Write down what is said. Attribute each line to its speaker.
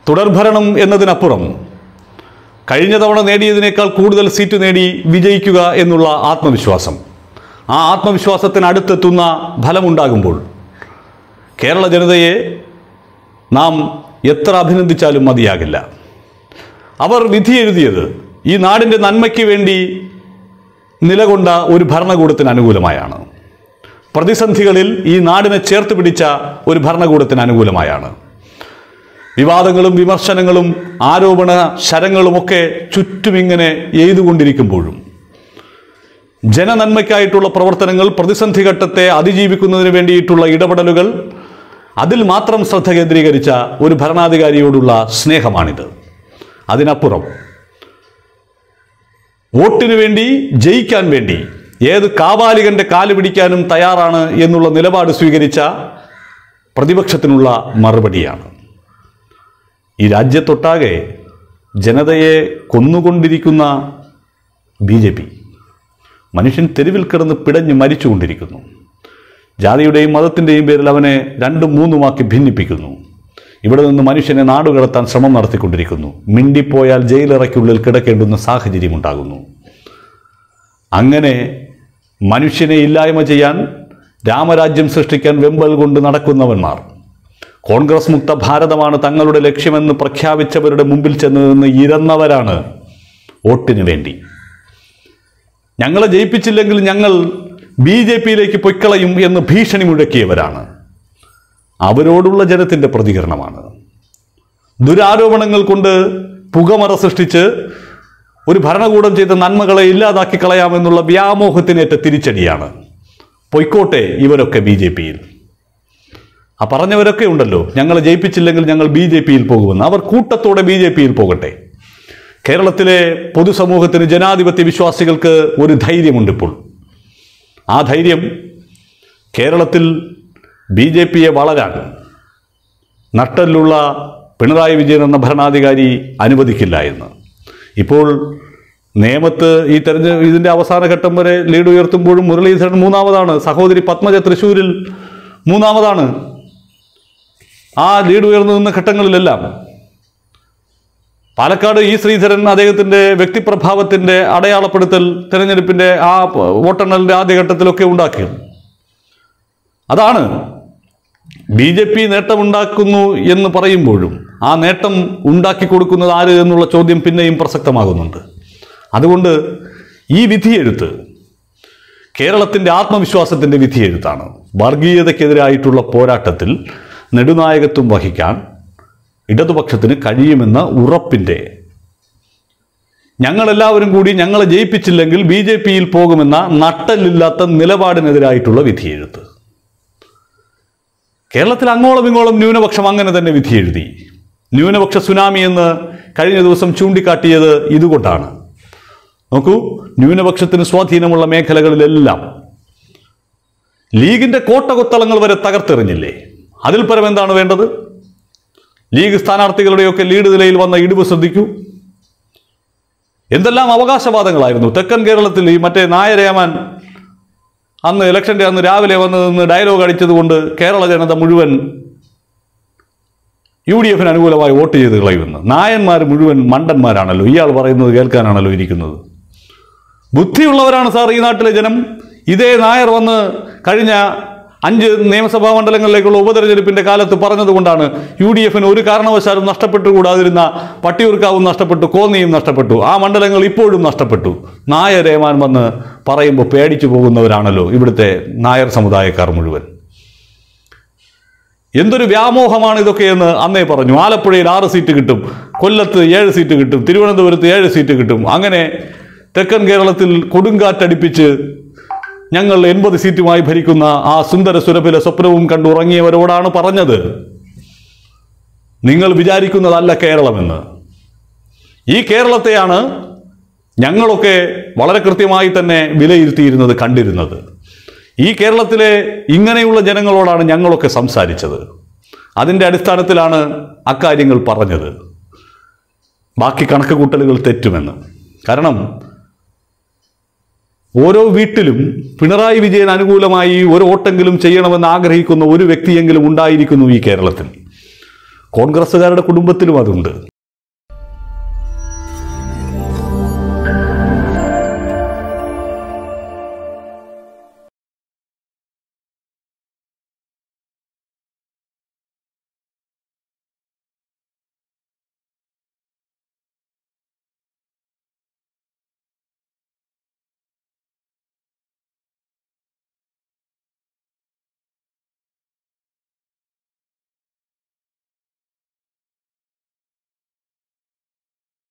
Speaker 1: തുടർഭരണം എന്നതിനപ്പുറം കഴിഞ്ഞ തവണ നേടിയതിനേക്കാൾ കൂടുതൽ സീറ്റ് നേടി വിജയിക്കുക എന്നുള്ള ആത്മവിശ്വാസം ആ ആത്മവിശ്വാസത്തിന് അടുത്തെത്തുന്ന ഫലമുണ്ടാകുമ്പോൾ കേരള ജനതയെ നാം എത്ര അഭിനന്ദിച്ചാലും മതിയാകില്ല അവർ വിധി എഴുതിയത് ഈ നാടിൻ്റെ നന്മയ്ക്ക് വേണ്ടി നിലകൊണ്ട ഒരു ഭരണകൂടത്തിന് അനുകൂലമായാണ് പ്രതിസന്ധികളിൽ ഈ നാടിനെ ചേർത്ത് പിടിച്ച ഒരു ഭരണകൂടത്തിന് അനുകൂലമായാണ് വിവാദങ്ങളും വിമർശനങ്ങളും ആരോപണ ശരങ്ങളുമൊക്കെ ചുറ്റുമിങ്ങനെ എയ്തുകൊണ്ടിരിക്കുമ്പോഴും ജനനന്മയ്ക്കായിട്ടുള്ള പ്രവർത്തനങ്ങൾ പ്രതിസന്ധി ഘട്ടത്തെ അതിജീവിക്കുന്നതിന് വേണ്ടിയിട്ടുള്ള ഇടപെടലുകൾ അതിൽ മാത്രം ശ്രദ്ധ കേന്ദ്രീകരിച്ച ഒരു ഭരണാധികാരിയോടുള്ള സ്നേഹമാണിത് അതിനപ്പുറം വോട്ടിനു വേണ്ടി ജയിക്കാൻ വേണ്ടി ഏത് കാപാലികന്റെ കാല് പിടിക്കാനും തയ്യാറാണ് എന്നുള്ള നിലപാട് സ്വീകരിച്ച പ്രതിപക്ഷത്തിനുള്ള മറുപടിയാണ് ഈ രാജ്യത്തൊട്ടാകെ ജനതയെ കൊന്നുകൊണ്ടിരിക്കുന്ന ബി ജെ പി മനുഷ്യൻ തെരുവിൽ കിടന്ന് പിടഞ്ഞ് മരിച്ചുകൊണ്ടിരിക്കുന്നു ജാതിയുടെയും മതത്തിൻ്റെയും പേരിൽ അവനെ രണ്ടും മൂന്നുമാക്കി ഭിന്നിപ്പിക്കുന്നു ഇവിടെ നിന്ന് മനുഷ്യനെ നാടുകടത്താൻ ശ്രമം നടത്തിക്കൊണ്ടിരിക്കുന്നു മിണ്ടിപ്പോയാൽ ജയിലറയ്ക്കുള്ളിൽ കിടക്കേണ്ടുന്ന സാഹചര്യമുണ്ടാകുന്നു അങ്ങനെ മനുഷ്യനെ ഇല്ലായ്മ ചെയ്യാൻ രാമരാജ്യം സൃഷ്ടിക്കാൻ വെമ്പൽ കൊണ്ട് നടക്കുന്നവന്മാർ കോൺഗ്രസ് മുക്ത ഭാരതമാണ് തങ്ങളുടെ ലക്ഷ്യമെന്ന് പ്രഖ്യാപിച്ചവരുടെ മുമ്പിൽ ചെന്ന് നിന്ന് ഇരന്നവരാണ് വോട്ടിന് വേണ്ടി ഞങ്ങളെ ജയിപ്പിച്ചില്ലെങ്കിൽ ഞങ്ങൾ ബി ജെ പിയിലേക്ക് പൊയ്ക്കളയും എന്ന് ഭീഷണി മുഴക്കിയവരാണ് അവരോടുള്ള ജനത്തിൻ്റെ പ്രതികരണമാണ് ദുരാരോപണങ്ങൾ കൊണ്ട് പുകമറ സൃഷ്ടിച്ച് ഒരു ഭരണകൂടം ചെയ്ത നന്മകളെ ഇല്ലാതാക്കി കളയാമെന്നുള്ള വ്യാമോഹത്തിനേറ്റ തിരിച്ചടിയാണ് പൊയ്ക്കോട്ടെ ഇവരൊക്കെ ബി ജെ പിയിൽ ആ പറഞ്ഞവരൊക്കെ ഉണ്ടല്ലോ ഞങ്ങളെ ജയിപ്പിച്ചില്ലെങ്കിൽ ഞങ്ങൾ ബി ജെ പിയിൽ പോകുമെന്ന് അവർ കൂട്ടത്തോടെ ബി ജെ പിയിൽ പോകട്ടെ കേരളത്തിലെ പൊതുസമൂഹത്തിന് ജനാധിപത്യ വിശ്വാസികൾക്ക് ഒരു ധൈര്യമുണ്ട് ഇപ്പോൾ ആ ധൈര്യം കേരളത്തിൽ ബി ജെ പിയെ വളരാൻ നട്ടലിലുള്ള പിണറായി വിജയൻ എന്ന ഭരണാധികാരി അനുവദിക്കില്ല എന്ന് ഇപ്പോൾ നേമത്ത് ഈ തെരഞ്ഞ ഇതിൻ്റെ അവസാന ഘട്ടം വരെ ലീഡ് ഉയർത്തുമ്പോഴും മുരളീധരൻ മൂന്നാമതാണ് സഹോദരി പത്മജ തൃശ്ശൂരിൽ മൂന്നാമതാണ് ആ ലീഡ് ഉയർന്നു നിന്ന ഘട്ടങ്ങളിലെല്ലാം പാലക്കാട് ഈ ശ്രീധരൻ അദ്ദേഹത്തിൻ്റെ വ്യക്തിപ്രഭാവത്തിൻ്റെ അടയാളപ്പെടുത്തൽ തെരഞ്ഞെടുപ്പിൻ്റെ ആ വോട്ടെണ്ണലിൻ്റെ ആദ്യഘട്ടത്തിലൊക്കെ ഉണ്ടാക്കി അതാണ് ബി ജെ പി നേട്ടമുണ്ടാക്കുന്നു എന്ന് പറയുമ്പോഴും ആ നേട്ടം ഉണ്ടാക്കി കൊടുക്കുന്നത് ആര് എന്നുള്ള ചോദ്യം പിന്നെയും പ്രസക്തമാകുന്നുണ്ട് അതുകൊണ്ട് ഈ വിധിയെഴുത്ത് കേരളത്തിൻ്റെ ആത്മവിശ്വാസത്തിൻ്റെ വിധിയെഴുത്താണ് വർഗീയതയ്ക്കെതിരായിട്ടുള്ള പോരാട്ടത്തിൽ നെടുനായകത്വം വഹിക്കാൻ ഇടതുപക്ഷത്തിന് കഴിയുമെന്ന ഉറപ്പിൻ്റെ ഞങ്ങളെല്ലാവരും കൂടി ഞങ്ങളെ ജയിപ്പിച്ചില്ലെങ്കിൽ ബി ജെ പിയിൽ പോകുമെന്ന നട്ടലില്ലാത്ത നിലപാടിനെതിരായിട്ടുള്ള വിധിയെഴുത്ത് കേരളത്തിൽ അങ്ങോളം ഇങ്ങോളം ന്യൂനപക്ഷം അങ്ങനെ തന്നെ വിധി എഴുതി ന്യൂനപക്ഷ സുനാമി എന്ന് കഴിഞ്ഞ ദിവസം ചൂണ്ടിക്കാട്ടിയത് ഇതുകൊണ്ടാണ് നോക്കൂ ന്യൂനപക്ഷത്തിന് സ്വാധീനമുള്ള മേഖലകളിലെല്ലാം ലീഗിന്റെ കോട്ടകൊത്തളങ്ങൾ വരെ തകർത്തെറിഞ്ഞില്ലേ അതിൽ പരം എന്താണ് വേണ്ടത് ലീഗ് സ്ഥാനാർത്ഥികളുടെയൊക്കെ ലീഡ് നിലയിൽ വന്ന ഇടിവ് ശ്രദ്ധിക്കൂ എന്തെല്ലാം അവകാശവാദങ്ങളായിരുന്നു തെക്കൻ കേരളത്തിൽ ഈ മറ്റേ നായരേമാൻ അന്ന് ഇലക്ഷൻ്റെ അന്ന് രാവിലെ വന്ന് നിന്ന് ഡയലോഗ് അടിച്ചതുകൊണ്ട് കേരള ജനത മുഴുവൻ യു ഡി എഫിന് അനുകൂലമായി വോട്ട് ചെയ്ത് കളയുമെന്ന് നായന്മാർ മുഴുവൻ മണ്ടന്മാരാണല്ലോ ഇയാൾ പറയുന്നത് കേൾക്കാനാണല്ലോ ഇരിക്കുന്നത് ബുദ്ധിയുള്ളവരാണ് സാർ ഈ നാട്ടിലെ ജനം ഇതേ നായർ വന്ന് കഴിഞ്ഞ അഞ്ച് നിയമസഭാ മണ്ഡലങ്ങളിലേക്കുള്ള ഉപതെരഞ്ഞെടുപ്പിന്റെ കാലത്ത് പറഞ്ഞതുകൊണ്ടാണ് യു ഡി എഫിന് ഒരു കാരണവശാലും നഷ്ടപ്പെട്ടുകൂടാതിരുന്ന പട്ടിയൂർക്കാവും നഷ്ടപ്പെട്ടു കോന്നിയും നഷ്ടപ്പെട്ടു ആ മണ്ഡലങ്ങൾ ഇപ്പോഴും നഷ്ടപ്പെട്ടു നായർ ഏമാൻ വന്ന് പറയുമ്പോൾ പേടിച്ചു പോകുന്നവരാണല്ലോ ഇവിടുത്തെ നായർ സമുദായക്കാർ മുഴുവൻ എന്തൊരു വ്യാമോഹമാണ് ഇതൊക്കെയെന്ന് അന്നേ പറഞ്ഞു ആലപ്പുഴയിൽ ആറ് സീറ്റ് കിട്ടും കൊല്ലത്ത് ഏഴ് സീറ്റ് കിട്ടും തിരുവനന്തപുരത്ത് ഏഴ് സീറ്റ് കിട്ടും അങ്ങനെ തെക്കൻ കേരളത്തിൽ കൊടുങ്കാറ്റടിപ്പിച്ച് ഞങ്ങൾ എൺപത് സീറ്റുമായി ഭരിക്കുന്ന ആ സുന്ദര സുരഭില സ്വപ്നവും കണ്ടുറങ്ങിയവരോടാണ് പറഞ്ഞത് നിങ്ങൾ വിചാരിക്കുന്നതല്ല കേരളമെന്ന് ഈ കേരളത്തെയാണ് ഞങ്ങളൊക്കെ വളരെ കൃത്യമായി തന്നെ വിലയിരുത്തിയിരുന്നത് കണ്ടിരുന്നത് ഈ കേരളത്തിലെ ഇങ്ങനെയുള്ള ജനങ്ങളോടാണ് ഞങ്ങളൊക്കെ സംസാരിച്ചത് അതിൻ്റെ അടിസ്ഥാനത്തിലാണ് അക്കാര്യങ്ങൾ പറഞ്ഞത് ബാക്കി കണക്ക് കൂട്ടലുകൾ തെറ്റുമെന്ന് കാരണം ഓരോ വീട്ടിലും പിണറായി വിജയൻ അനുകൂലമായി ഒരു വോട്ടെങ്കിലും ചെയ്യണമെന്ന് ആഗ്രഹിക്കുന്ന ഒരു വ്യക്തിയെങ്കിലും ഉണ്ടായിരിക്കുന്നു ഈ കേരളത്തിൽ കോൺഗ്രസ്സുകാരുടെ കുടുംബത്തിലും അതുണ്ട്